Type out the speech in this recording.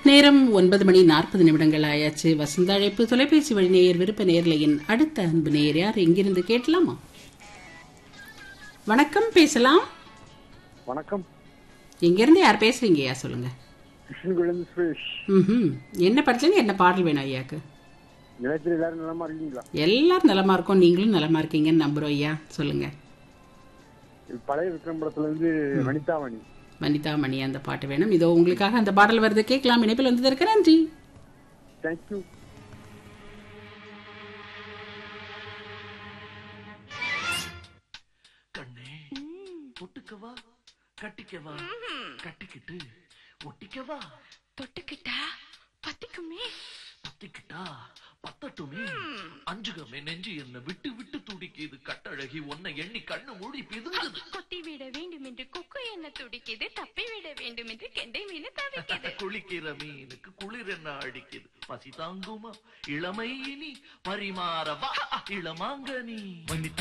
நேரம் ஒன்பது மணி நாற்பது நிமிடங்கள் ஆயாச்சு வசந்த அழைப்பு தொலைபேசி வழி நேயர் விருப்ப நேர்லையின் அடுத்த அன்பு நேயர் யார் எங்கிருந்து கேட்கலாமா வணக்கம் பேசலாம் வணக்கம் எங்கிருந்து யார் பேசுறீங்க ஐயா சொல்லுங்க கிருஷ்ணகுழந்தை சுரேஷ் ம் என்ன படிச்சீங்க என்ன பாடல் வேணும் ஐயாக்கு நிலத்தில் எல்லாரும் நலமா இருக்கீங்களா எல்லாரும் நலமா இருக்கோம் நீங்களும் நலமா இருக்கீங்கன்னு நம்புறோம் ஐயா சொல்லுங்க இது பழைய விக்ரம் படத்துல இருந்து வனிதாவணி வனிதா மணி அந்த பாட்டு வேணும் இதோ உங்களுக்காக அந்த பாடல் வருது கேட்கலாம் இணைப்பில் வந்ததற்கு நன்றி தேங்க்யூ கண்ணே தொட்டுக்கவா கட்டிக்கவா கட்டிக்கிட்டு ஒட்டிக்கவா தொட்டுக்கிட்டா பத்திக்குமே பத்திக்கிட்டா பத்தட்டுமே அஞ்சுகமே நெஞ்சு என்ன விட்டு விட்டு துடிக்குது கட்டழகி உன்னை எண்ணி கண்ணு மூடி பிதுங்குது கொத்தி விட வேண்டும் என்று கொக்கு என்ன துடிக்குது தப்பி விட வேண்டும் என்று கெண்டை மீன் தவிக்குது குளிக்கிற மீனுக்கு குளிர் என்ன அடிக்குது பசி தாங்குமா இளமை இனி பரிமாறவா இளமாங்கனி